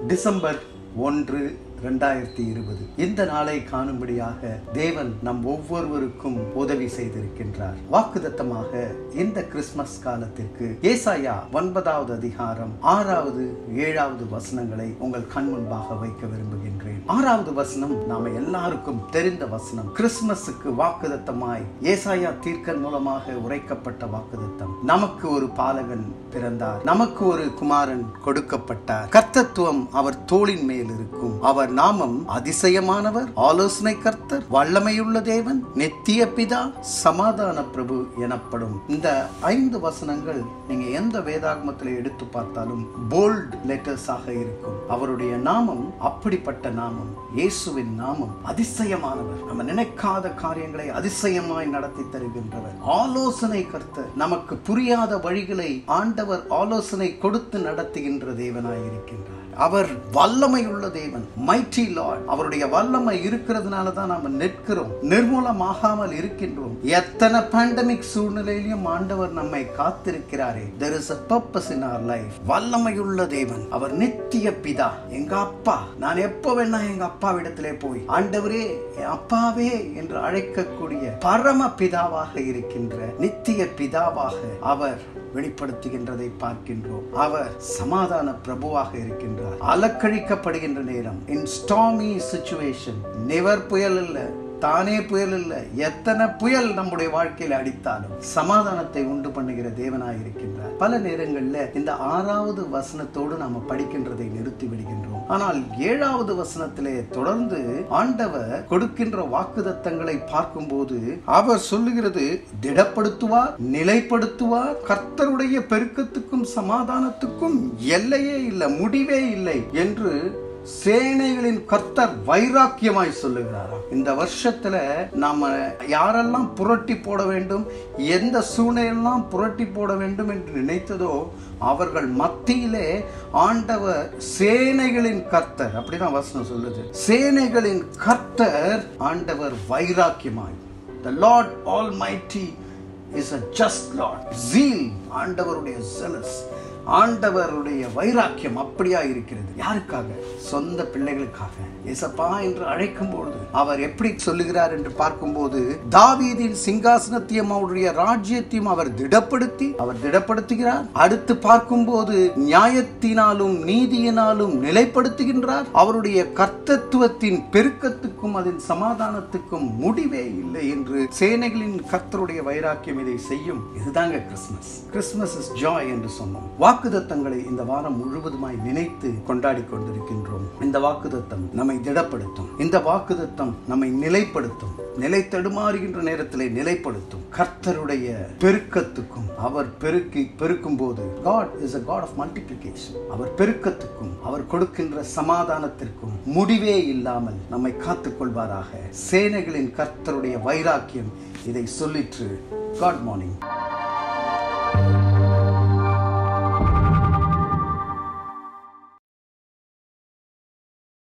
December ஒன்று ரெண்டாயிரத்தி இருபது இந்த நாளை காணும்படியாக தேவன் நம் ஒவ்வொருவருக்கும் உதவி செய்திருக்கின்றார் வாக்குதத்தமாக இந்த கிறிஸ்துமஸ் காலத்திற்கு ஏசாயா ஒன்பதாவது அதிகாரம் ஆறாவது ஏழாவது வசனங்களை உங்கள் கண் முன்பாக வைக்க விரும்புகின்றேன் ஆறாவது வசனம் நாம எல்லாருக்கும் தெரிந்த வசனம் கிறிஸ்துமஸுக்கு வாக்குதத்தமாய் ஏசாயா தீர்க்கன் மூலமாக உரைக்கப்பட்ட வாக்குதத்தம் நமக்கு ஒரு பாலகன் பிறந்தார் நமக்கு ஒரு குமாரன் கொடுக்கப்பட்டார் கர்த்தத்துவம் அவர் தோளின் மேல் இருக்கும் அவர் நாமம் அதிசயமானவர் ஆலோசனை கர்த்தர் வல்லமையுள்ள தேவன் நித்திய பிதா சமாதான பிரபு எனப்படும் இந்த ஐந்து வசனங்கள் நீங்க எந்த வேதாகமத்தில் எடுத்து பார்த்தாலும் போல்ட் லெட்டர்ஸ் ஆக இருக்கும் அவருடைய நாமம் அப்படிப்பட்ட நாமம் இயேசுவின் நாமம் அதிசயமானவர் நம்ம நினைக்காத காரியங்களை அதிசயமாய் நடத்தி தருகின்றவர் ஆலோசனை கர்த்தர் நமக்கு புரியாத வழிகளை ஆண்டவர் ஆலோசனை கொடுத்து நடத்துகின்ற தேவனாய் இருக்கின்றார் அவர் வல்லமை உள்ள தேவன் மைட்டி லார்ட் அவருடைய வல்லமை இருக்கிறதுனால தான் நாம நிற்கிறோம் நிர்மூலமாகாமல் இருக்கின்றோம் எத்தனை பேண்டமிக் சூழ்நிலையிலும் ஆண்டவர் நம்மை காத்திருக்கிறாரே there is a purpose in our life வல்லமையுள்ள தேவன் அவர் நித்திய பிதா எங்க அப்பா நான் எப்போ வேணா எங்க அப்பாவிடத்திலே போய் ஆண்டவரே என் அப்பாவே என்று அழைக்கக்கூடிய பரம பிதாவாக இருக்கின்ற நித்திய பிதாவாக அவர் வெளிப்படுத்துகின்றதை பார்க்கின்றோம் அவர் சமாதான பிரபுவாக இருக்கின்றார் அலக்கழிக்கப்படுகின்ற நேரம் இன் ஸ்டாமி சுச்சுவேஷன் நிவர் புயல் இல்ல தானே புயல் இல்ல எத்தனை புயல் நம்முடைய வாழ்க்கையில் அடித்தாலும் சமாதானத்தை உண்டு பண்ணுகிற தேவனாய் இருக்கின்றார் பல நேரங்கள்ல இந்த ஆறாவது வசனத்தோடு நாம படிக்கின்றதை நிறுத்தி விடுகின்றோம் ஆனால் ஏழாவது வசனத்திலே தொடர்ந்து ஆண்டவர் கொடுக்கின்ற வாக்குதத்தங்களை பார்க்கும்போது அவர் சொல்லுகிறது திடப்படுத்துவார் நிலைப்படுத்துவார் கர்த்தருடைய பெருக்கத்துக்கும் சமாதானத்துக்கும் எல்லையே இல்லை முடிவே இல்லை என்று சேனைகளின் கர்த்தர் வைராக்கியமாய் சொல்லுகிறாராம் இந்த வருஷத்துல நாம யாரெல்லாம் புரட்டி போட வேண்டும் எந்த சூழ்நிலையெல்லாம் புரட்டி போட வேண்டும் என்று நினைத்ததோ அவர்கள் மத்தியிலே ஆண்டவர் சேனைகளின் கர்த்தர் அப்படிதான் வசனம் சொல்லுது சேனைகளின் கர்த்தர் ஆண்டவர் வைராக்கியமாய் the lord almighty is a just lord zeal ஆண்டவருடைய zealous ஆண்டவருடைய வைராக்கியம் அப்படியா இருக்கிறது யாருக்காக சொந்த பிள்ளைகளுக்காக ஏசப்பா என்று அழைக்கும் பொழுது அவர் எப்படி சொல்லுகிறார் என்று பார்க்கும்போது தாவீதின் சிங்காசனத்தையும் அவருடைய ராஜ்யத்தையும் அவர் திடப்படுத்தி அவர் திடப்படுத்துகிறார் அடுத்து பார்க்கும்போது நியாயத்தினாலும் நீதியினாலும் நிலைப்படுத்துகின்றார் அவருடைய கர்த்தத்துவத்தின் பெருக்கத்துக்கும் அதன் சமாதானத்துக்கும் முடிவே இல்லை என்று சேனைகளின் கர்த்தருடைய வைராக்கியம் இதை செய்யும் இதுதாங்க கிறிஸ்துமஸ் கிறிஸ்துமஸ் இஸ் ஜாய் என்று சொன்னோம் வாக்குதத்தங்களை இந்த வாரம் முழுவதுமாய் நினைத்து கொண்டாடி கொண்டிருக்கின்றோம் இந்த வாக்குதத்தம் நம்மை திடப்படுத்தும் இந்த வாக்குதத்தம் நம்மை நிலைப்படுத்தும் நிலை தடுமாறுகின்ற நேரத்திலே நிலைப்படுத்தும் கர்த்தருடைய பெருக்கத்துக்கும் அவர் பெருக்கி பெருக்கும் போது God is a God of multiplication அவர் பெருக்கத்துக்கும் அவர் கொடுக்கின்ற சமாதானத்திற்கும் முடிவே இல்லாமல் நம்மை காத்துக் கொள்வாராக சேனைகளின் கர்த்தருடைய வைராக்கியம் இதை சொல்லிற்று காட் மார்னிங்